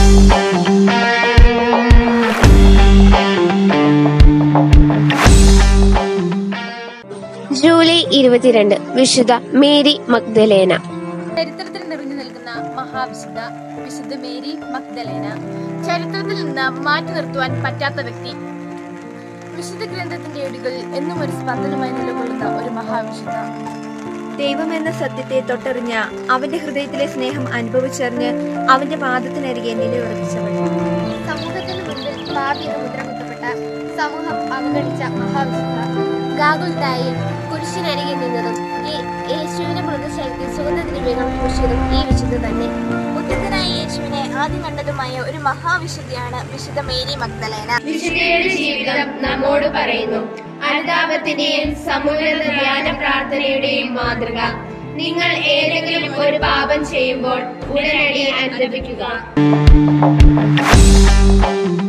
July ഇരുപത്തിരണ്ട് വിശുദ്ധ Mary മഗ്ദലേന ചരിത്രത്തിൽ നിറഞ്ഞു നിൽക്കുന്ന മഹാവിശുദ്ധ വിശുദ്ധ മേരി മഗ്ദലേന ചരിത്രത്തിൽ നിന്ന് മാറ്റി നിർത്തുവാൻ പറ്റാത്ത വ്യക്തി വിശുദ്ധ ഗ്രന്ഥത്തിന്റെ ഏടുകൾ എന്നും ഒരു സ്പന്ദനമായി നിലകൊള്ളുന്ന ഒരു മഹാവിശുദ്ധ ദൈവം എന്ന സത്യത്തെ തൊട്ടറിഞ്ഞ അവന്റെ ഹൃദയത്തിലെ സ്നേഹം അനുഭവിച്ചറിഞ്ഞ് അവന്റെ പാദത്തിനരികെ നിലയുറപ്പിച്ചവൾ സമൂഹത്തിന് മുൻപിൽ പാപി എന്ന് മുദ്ര കുത്തപ്പെട്ട സമൂഹം അവഗണിച്ച മഹാവിശുദ്ധ ഗാഗുൽത്തായിൽ കുരിശിനരികെ നിന്നതും ഈ യേശുവിന്റെ മൃതശരീരത്തിൽ സുഗന്ധദ്രവ്യങ്ങൾ പൂശിയതും ഈ വിശുദ്ധ തന്നെ ഉദ്യതനായ യേശുവിനെ ആദ്യം കണ്ടതുമായ ഒരു മഹാവിശുദ്ധിയാണ് വിശുദ്ധ മേരി മഗ്ദലേന വിശുദ്ധയുടെ ജീവിതം നമ്മോട് പറയുന്നു അനുതാപത്തിന്റെയും സമുന്നത ധ്യാന പ്രാർത്ഥനയുടെയും മാതൃക നിങ്ങൾ ഏതെങ്കിലും ഒരു പാപം ചെയ്യുമ്പോൾ ഉടനടി അനുദപിക്കുക